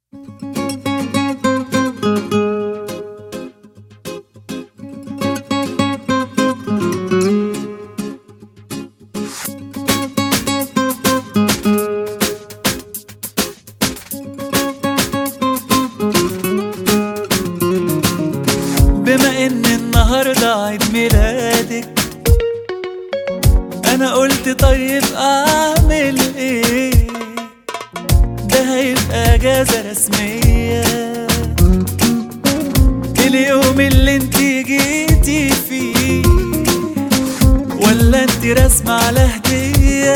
بما ان النهاردة عيد ميلادك انا قلت طيب اعمل ايه ده هيبقى اجازة رسمية اليوم اللي انت جيتي فيه ولا انت رسمة على هدية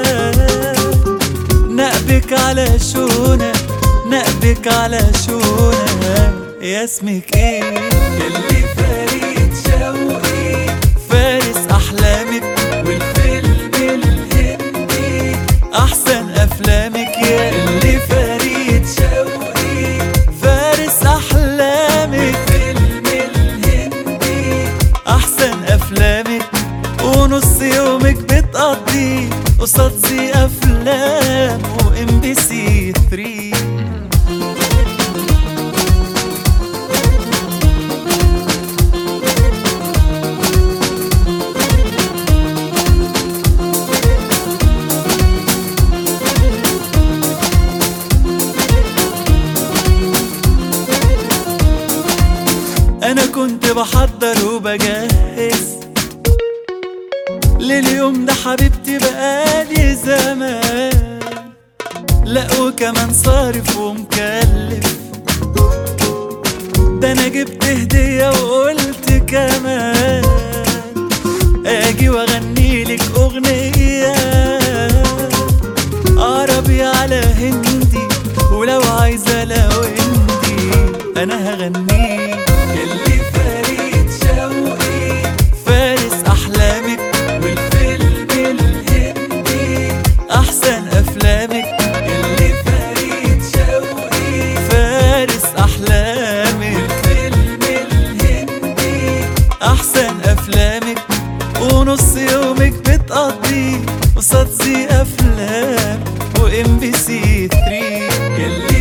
نقبك على شونة نقبك على شونة يا اسمك ايه اللي فريد شوقي فارس احلامك والفيلم الهندي احسن افلامك يا اللي فريد شوقي فارس احلامك فيلم الهندي احسن افلامك ونص يومك بتقضي قصاد زي افلام وام بي سي 3 انا كنت بحضر وبجهز لليوم ده حبيبتي بقالي زمان لا وكمان صارف ومكلف ده انا جبت هدية وقلت كمان اجي واغني لك اغنية عربي على هندي ولو عايزة لو هندي انا هغنيه اللي فريد شوقي فارس احلامك والفيلم الهندي احسن افلامك اللي فريد شوقي فارس احلامك والفيلم الهندي احسن افلامك ونص يومك بتقضي قصاد زي افلام وام بي سي 3 يلي